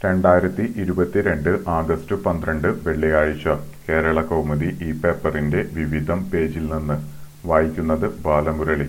രണ്ടായിരത്തി ഇരുപത്തിരണ്ട് ആഗസ്റ്റ് പന്ത്രണ്ട് വെള്ളിയാഴ്ച കേരള കൗമുദി ഈ പേപ്പറിന്റെ വിവിധം പേജിൽ നിന്ന് വായിക്കുന്നത് ബാലമുരളി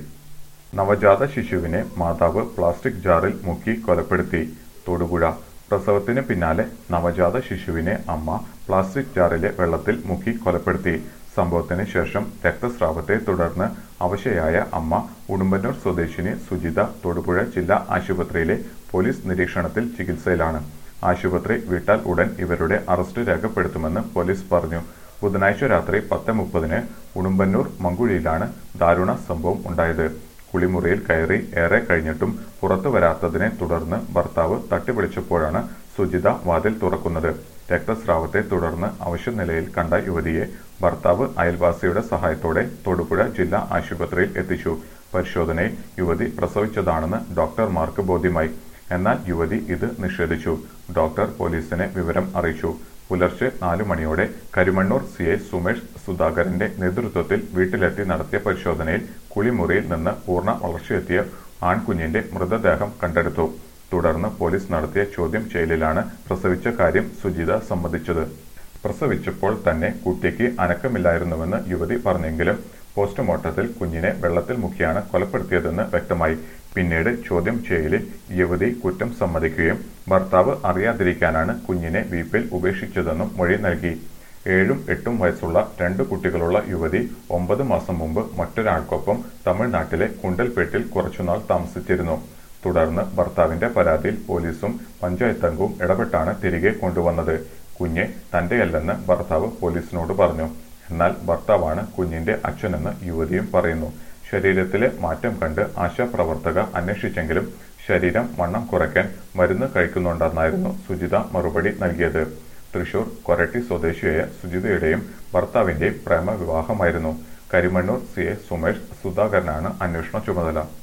നവജാത ശിശുവിനെ മാതാവ് പ്ലാസ്റ്റിക് ജാറിൽ മുക്കി കൊലപ്പെടുത്തി തൊടുപുഴ പ്രസവത്തിന് പിന്നാലെ നവജാത ശിശുവിനെ അമ്മ പ്ലാസ്റ്റിക് ജാറിലെ വെള്ളത്തിൽ മുക്കി കൊലപ്പെടുത്തി സംഭവത്തിന് ശേഷം രക്തസ്രാവത്തെ തുടർന്ന് അവശയായ അമ്മ ഉടുമ്പന്നൂർ സ്വദേശിനി സുജിത തൊടുപുഴ ജില്ലാ ആശുപത്രിയിലെ പോലീസ് നിരീക്ഷണത്തിൽ ചികിത്സയിലാണ് ആശുപത്രി വിട്ടാൽ ഉടൻ ഇവരുടെ അറസ്റ്റ് രേഖപ്പെടുത്തുമെന്ന് പോലീസ് പറഞ്ഞു ബുധനാഴ്ച രാത്രി പത്ത് മുപ്പതിന് ഉടുമ്പന്നൂർ മങ്കുഴിയിലാണ് ദാരുണ സംഭവം ഉണ്ടായത് കുളിമുറിയിൽ കയറി ഏറെ കഴിഞ്ഞിട്ടും പുറത്തു വരാത്തതിനെ തുടർന്ന് ഭർത്താവ് തട്ടിവിളിച്ചപ്പോഴാണ് സുജിത വാതിൽ തുറക്കുന്നത് രക്തസ്രാവത്തെ തുടർന്ന് അവശനിലയിൽ കണ്ട യുവതിയെ ഭർത്താവ് അയൽവാസിയുടെ സഹായത്തോടെ തൊടുപുഴ ജില്ലാ ആശുപത്രിയിൽ എത്തിച്ചു പരിശോധനയിൽ യുവതി പ്രസവിച്ചതാണെന്ന് ഡോക്ടർമാർക്ക് ബോധ്യമായി എന്നാൽ യുവതി ഇത് നിഷേധിച്ചു ഡോക്ടർ പോലീസിനെ വിവരം അറിയിച്ചു പുലർച്ചെ നാലു മണിയോടെ കരിമണ്ണൂർ സി ഐ സുമേഷ് സുധാകരന്റെ നേതൃത്വത്തിൽ വീട്ടിലെത്തി നടത്തിയ പരിശോധനയിൽ കുളിമുറിയിൽ നിന്ന് പൂർണ്ണ വളർച്ചയെത്തിയ ആൺകുഞ്ഞിന്റെ മൃതദേഹം കണ്ടെടുത്തു തുടർന്ന് പോലീസ് നടത്തിയ ചോദ്യം ചെയ്യലിലാണ് പ്രസവിച്ച കാര്യം സുജിത സമ്മതിച്ചത് പ്രസവിച്ചപ്പോൾ തന്നെ കുട്ടിക്ക് അനക്കമില്ലായിരുന്നുവെന്ന് യുവതി പറഞ്ഞെങ്കിലും പോസ്റ്റ്മോർട്ടത്തിൽ കുഞ്ഞിനെ വെള്ളത്തിൽ മുക്കിയാണ് കൊലപ്പെടുത്തിയതെന്ന് വ്യക്തമായി പിന്നീട് ചോദ്യം ചെയ്യലിൽ യുവതി കുറ്റം സമ്മതിക്കുകയും ഭർത്താവ് അറിയാതിരിക്കാനാണ് കുഞ്ഞിനെ വീപ്പിൽ ഉപേക്ഷിച്ചതെന്നും മൊഴി നൽകി ഏഴും എട്ടും വയസ്സുള്ള രണ്ട് കുട്ടികളുള്ള യുവതി ഒമ്പത് മാസം മുമ്പ് മറ്റൊരാൾക്കൊപ്പം തമിഴ്നാട്ടിലെ കുണ്ടൽപേട്ടിൽ കുറച്ചുനാൾ താമസിച്ചിരുന്നു തുടർന്ന് ഭർത്താവിന്റെ പരാതിയിൽ പോലീസും പഞ്ചായത്ത് അംഗവും ഇടപെട്ടാണ് തിരികെ കൊണ്ടുവന്നത് കുഞ്ഞ് തന്റെയല്ലെന്ന് ഭർത്താവ് പോലീസിനോട് പറഞ്ഞു എന്നാൽ ഭർത്താവാണ് കുഞ്ഞിന്റെ അച്ഛനെന്ന് യുവതിയും പറയുന്നു ശരീരത്തിലെ മാറ്റം കണ്ട് ആശാപ്രവർത്തക അന്വേഷിച്ചെങ്കിലും ശരീരം വണ്ണം കുറയ്ക്കാൻ മരുന്ന് കഴിക്കുന്നുണ്ടെന്നായിരുന്നു സുജിത മറുപടി നൽകിയത് തൃശൂർ കൊരട്ടി സ്വദേശിയായ സുജിതയുടെയും ഭർത്താവിന്റെയും പ്രേമ വിവാഹമായിരുന്നു കരിമണ്ണൂർ സി എ സുമേഷ് സുധാകരനാണ് അന്വേഷണ ചുമതല